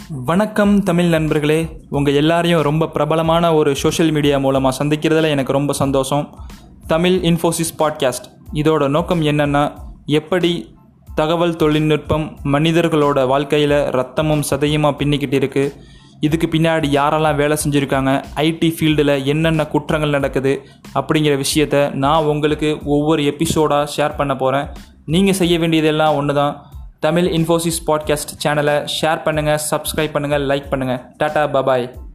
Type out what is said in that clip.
வணக்கம் தமிழ் நண்பர்களே உங்கள் எல்லாரையும் ரொம்ப பிரபலமான ஒரு சோஷியல் மீடியா மூலமாக சந்திக்கிறதுல எனக்கு ரொம்ப சந்தோஷம் தமிழ் இன்ஃபோசிஸ் பாட்காஸ்ட் இதோட நோக்கம் என்னென்னா எப்படி தகவல் தொழில்நுட்பம் மனிதர்களோட வாழ்க்கையில் ரத்தமும் சதையுமாக பின்னிக்கிட்டு இருக்குது இதுக்கு பின்னாடி யாரெல்லாம் வேலை செஞ்சுருக்காங்க ஐடி ஃபீல்டில் என்னென்ன குற்றங்கள் நடக்குது அப்படிங்கிற விஷயத்த நான் உங்களுக்கு ஒவ்வொரு எபிசோடாக ஷேர் பண்ண போகிறேன் நீங்கள் செய்ய வேண்டியதெல்லாம் ஒன்று தான் தமிழ் இன்ஃபோசிஸ் பாட்காஸ்ட் சேனலை ஷேர் பண்ணுங்கள் சப்ஸ்கிரைப் பண்ணுங்கள் லைக் பண்ணுங்கள் டாட்டா பபாய்